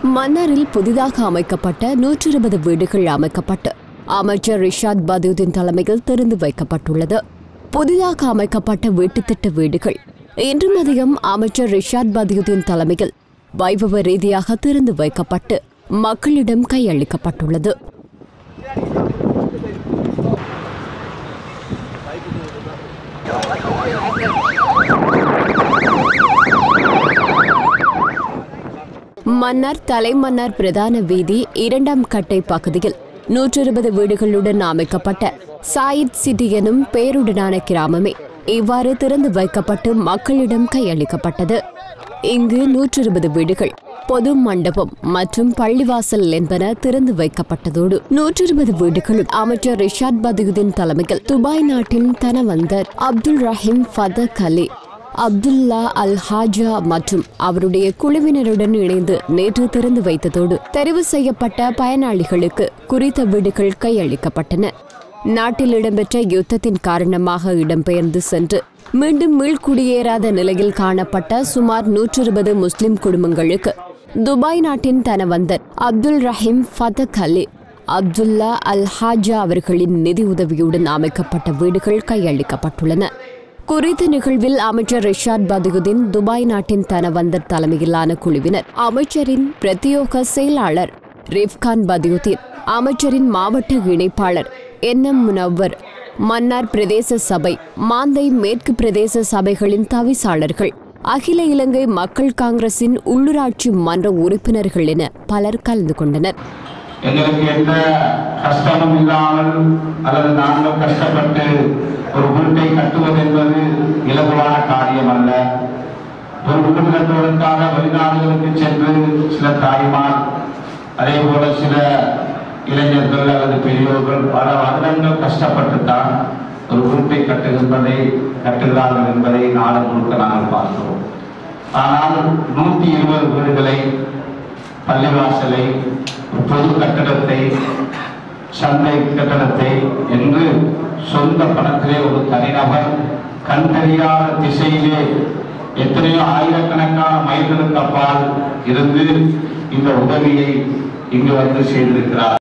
மன்னாரில் புதிதாக அமைக்கப்பட்ட நூற்றி இருபது வீடுகள் அமைக்கப்பட்டு அமைச்சர் ரிஷாத் பதூதின் தலைமையில் திறந்து வைக்கப்பட்டுள்ளது புதிதாக அமைக்கப்பட்ட வீட்டுத்திட்ட வீடுகள் இன்று மதியம் அமைச்சர் ரிஷாத் பதூதின் தலைமையில் வைபவ ரீதியாக திறந்து வைக்கப்பட்டு மக்களிடம் கையளிக்கப்பட்டுள்ளது மன்னார் தலைமன்னார் பிரதான வீதி இரண்டாம் கட்டை பகுதியில் நூற்றி இருபது வீடுகளுடன் அமைக்கப்பட்ட சாயித் சிட்டி எனும் பெயருடனான கிராமமே இவ்வாறு திறந்து வைக்கப்பட்டு மக்களிடம் கையளிக்கப்பட்டது இங்கு நூற்றி இருபது வீடுகள் பொது மண்டபம் மற்றும் பள்ளிவாசல் என்பன திறந்து வைக்கப்பட்டதோடு நூற்றி இருபது வீடுகளும் அமைச்சர் ரிஷாத் பதுகுதின் தலைமையில் துபாய் நாட்டின் தனவந்தர் அப்துல் ரஹீம் ஃபதக் அலி அப்துல்லா அல் ஹாஜா மற்றும் அவருடைய குழுவினருடன் இணைந்து நேற்று திறந்து வைத்ததோடு தெரிவு செய்யப்பட்ட பயனாளிகளுக்கு குறித்த வீடுகள் கையளிக்கப்பட்டன நாட்டில் இடம்பெற்ற யுத்தத்தின் காரணமாக இடம்பெயர்ந்து சென்று மீண்டும் மீள்குடியேறாத நிலையில் காணப்பட்ட சுமார் நூற்றி இருபது முஸ்லிம் குடும்பங்களுக்கு துபாய் நாட்டின் தனவந்தர் அப்துல் ரஹீம் ஃபதக் அலி அப்துல்லா அல் ஹாஜா அவர்களின் நிதி உதவியுடன் அமைக்கப்பட்ட வீடுகள் கையளிக்கப்பட்டுள்ளன குறித்த நிகழ்வில் அமைச்சர் ரிஷாத் பதுகுதீன் துபாய் நாட்டின் தனவந்தர் தலைமையிலான குழுவினர் அமைச்சரின் பிரத்யோக செயலாளர் ரிஃப்கான் பதுகுதீன் அமைச்சரின் மாவட்ட இணைப்பாளர் என் எம் முனவ்வர் மன்னார் பிரதேச சபை மாந்தை மேற்கு பிரதேச சபைகளின் தவிசாளர்கள் அகில இலங்கை மக்கள் காங்கிரசின் உள்ளூராட்சி மன்ற உறுப்பினர்கள் என பலர் கலந்து கொண்டனர் எங்களுக்கு எந்த கஷ்டமும் இல்லாமல் அல்லது நாங்கள் கஷ்டப்பட்டு ஒரு வீட்டை கட்டுவது என்பது இலகுவான காரியம் அல்ல ஒரு வீடு கட்டுவதற்காக வெளிநாடுகளுக்கு சென்று சில தாய்மார் அதே போல சில இளைஞர்கள் அல்லது பெரியோர்கள் பல வருடங்கள் கஷ்டப்பட்டுத்தான் ஒரு வீட்டை கட்டுகின்றதை கட்டுகிறார்கள் என்பதை நாடு முழுக்க நாங்கள் பார்க்கிறோம் ஆனால் நூற்றி இருபது வீடுகளை பள்ளிவாசலை ஒரு பொது கட்டடத்தை சந்தை கட்டடத்தை என்று சொந்த பணத்திலே ஒரு தனிநபர் கண் தெரியாத திசையிலே எத்தனையோ ஆயிரக்கணக்கான மைல்களுக்கு அப்பால் இருந்து இந்த உதவியை இங்கு வந்து செய்திருக்கிறார்